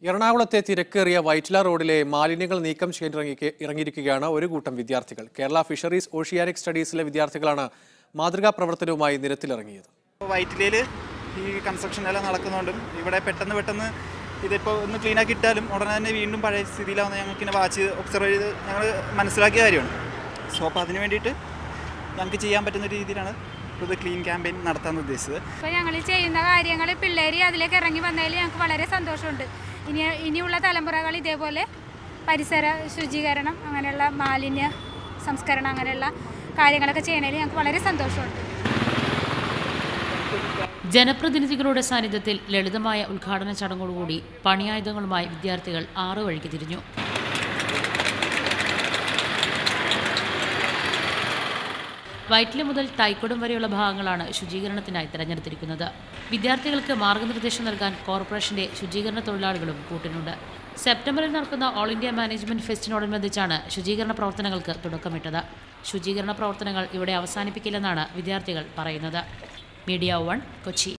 എറണാകുളത്തെ തിരക്കേറിയ വൈറ്റില റോഡിലെ മാലിന്യങ്ങൾ നീക്കം ചെയ്യാൻ ഇറങ്ങി- ഇറങ്ങിയിരിക്കുകയാണ് ഒരു കൂട്ടം വിദ്യാർത്ഥികൾ കേരള ഫിഷറീസ് ഓഷ്യാനിക് സ്റ്റഡീസിലെ വിദ്യാർത്ഥികളാണ് മാതൃകാ പ്രവർത്തനവുമായി നിരത്തിലിറങ്ങിയത് വൈറ്റിലയിൽ ഈ കൺസ്ട്രക്ഷൻ എല്ലാം നടക്കുന്നതുകൊണ്ടും ഇവിടെ പെട്ടെന്ന് പെട്ടെന്ന് ഇതിപ്പോൾ ഒന്ന് ക്ലീൻ ആക്കി ഇട്ടാലും ഉടനെ തന്നെ വീണ്ടും പഴയ സ്ഥിതിയിലാവുന്ന ഞങ്ങൾക്ക് ഇങ്ങനെ വാച്ച് ഒബ്സർവ് ചെയ്ത് ഞങ്ങൾ മനസ്സിലാക്കിയ കാര്യമാണ് സോ അപ്പോൾ അതിന് വേണ്ടിയിട്ട് ഞങ്ങൾക്ക് ചെയ്യാൻ പറ്റുന്ന രീതിയിലാണ് ഇപ്പോൾ ഇത് ക്ലീൻ ക്യാമ്പയിൻ നടത്താൻ ഉദ്ദേശിച്ചത് ഇപ്പോൾ ഞങ്ങൾ ചെയ്യുന്ന കാര്യങ്ങൾ പിള്ളേർ അതിലേക്ക് ഇറങ്ങി വന്നതിൽ ഞങ്ങൾക്ക് വളരെ സന്തോഷമുണ്ട് ഇനി ഇനിയുള്ള തലമുറകൾ ഇതേപോലെ പരിസര ശുചീകരണം അങ്ങനെയുള്ള മാലിന്യ സംസ്കരണം അങ്ങനെയുള്ള കാര്യങ്ങളൊക്കെ ചെയ്യണതിൽ ഞങ്ങൾക്ക് വളരെ സന്തോഷമുണ്ട് ജനപ്രതിനിധികളുടെ സാന്നിധ്യത്തിൽ ലളിതമായ ഉദ്ഘാടന ചടങ്ങോടുകൂടി പണിയായുധങ്ങളുമായി വിദ്യാർത്ഥികൾ ആറു വഴിക്ക് തിരിഞ്ഞു വൈറ്റില മുതൽ തൈക്കുടം വരെയുള്ള ഭാഗങ്ങളാണ് ശുചീകരണത്തിനായി തിരഞ്ഞെടുത്തിരിക്കുന്നത് വിദ്യാർത്ഥികൾക്ക് മാർഗനിർദ്ദേശം നൽകാൻ കോർപ്പറേഷന്റെ ശുചീകരണ തൊഴിലാളികളും കൂട്ടിനുണ്ട് സെപ്റ്റംബറിൽ നടക്കുന്ന ഓൾ ഇന്ത്യ മാനേജ്മെന്റ് ഫെസ്റ്റിനോടനുബന്ധിച്ചാണ് ശുചീകരണ പ്രവർത്തനങ്ങൾക്ക് തുടക്കമിട്ടത് ശുചീകരണ പ്രവർത്തനങ്ങൾ ഇവിടെ അവസാനിപ്പിക്കില്ലെന്നാണ് വിദ്യാർത്ഥികൾ പറയുന്നത് മീഡിയ വൺ കൊച്ചി